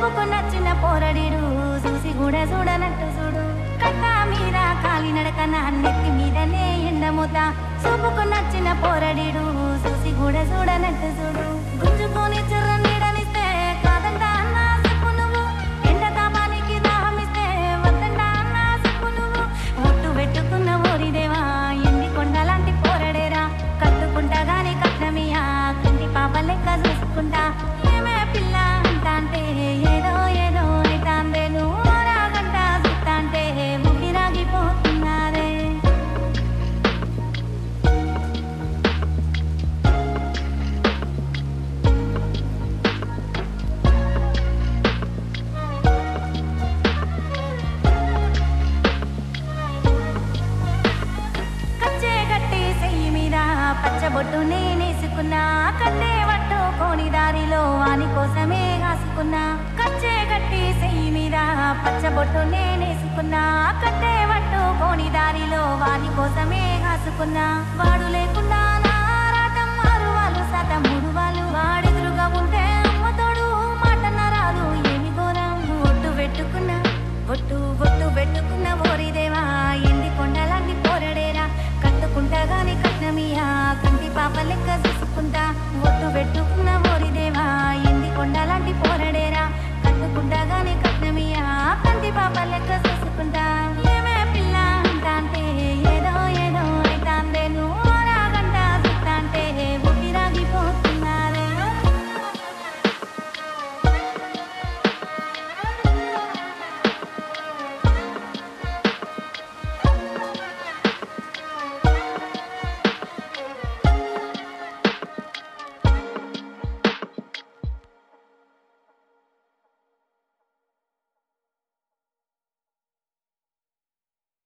చూపుకు నచ్చిన పోరడిడు చూసి కూడా చూడనట్టు చూడు కట్ట మీద కాలి నడకన నెత్తి మీదనే ఎండమూత చూపుకు నచ్చిన పోరడిడు చూసి కూడా చూడనట్టు చూడు గుంజుకొని చిర్ర నీడనిస్తే కాదంట అన్న చెప్పు నువ్వు ఎండ తాపానికి దాహమిస్తే వద్దంట అన్న చెప్పు నువ్వు ఒట్టు పెట్టుకున్న ఓరిదేవా ఎండి కొండలాంటి పోరడేరా కట్టుకుంటా గాని కట్నమియా కంటి పాప లెక్క చూసుకుంటా ఏమే పిల్ల అంట అంటే ఏదో ఏదో అయితాందే నువ్వు రాగంట సుత్తా అంటే ముగిరాగిపోతున్నారే కచ్చే గట్టి చెయ్యి మీద పచ్చబొట్టు నేనేసుకున్నా కట్టే పట్టుకోని దారిలో వాని కోసమే కాసుకున్నా కచ్చే గట్టి చెయ్యి మీద పచ్చబొట్టు నేనేసుకున్నా కట్టే పట్టుకోని దారిలో వాని కోసమే కాసుకున్నా వాడు లేకుండా నా ఆరాటం ఆరు వాళ్ళు శాతం మూడు వాళ్ళు వాడెదురుగా ఉంటే అమ్మతోడు మాటన్న రాదు ఏమి ఘోరం ఒట్టు పెట్టుకున్నా ఒట్టు ఒట్టు పెట్టుకున్న ఓరిదేవా ఎండి కొండలాంటి పోరడేరా కట్టుకుంటా గాని కట్నమియా కంటి పాప లెక్క చూసుకుంటా ఒట్టు పెట్టుకున్న ఓరిదేవా ఎండి కొండలాంటి పోరడేరా కట్టుకుంటా గాని కట్నమియా కంటి పాప లెక్క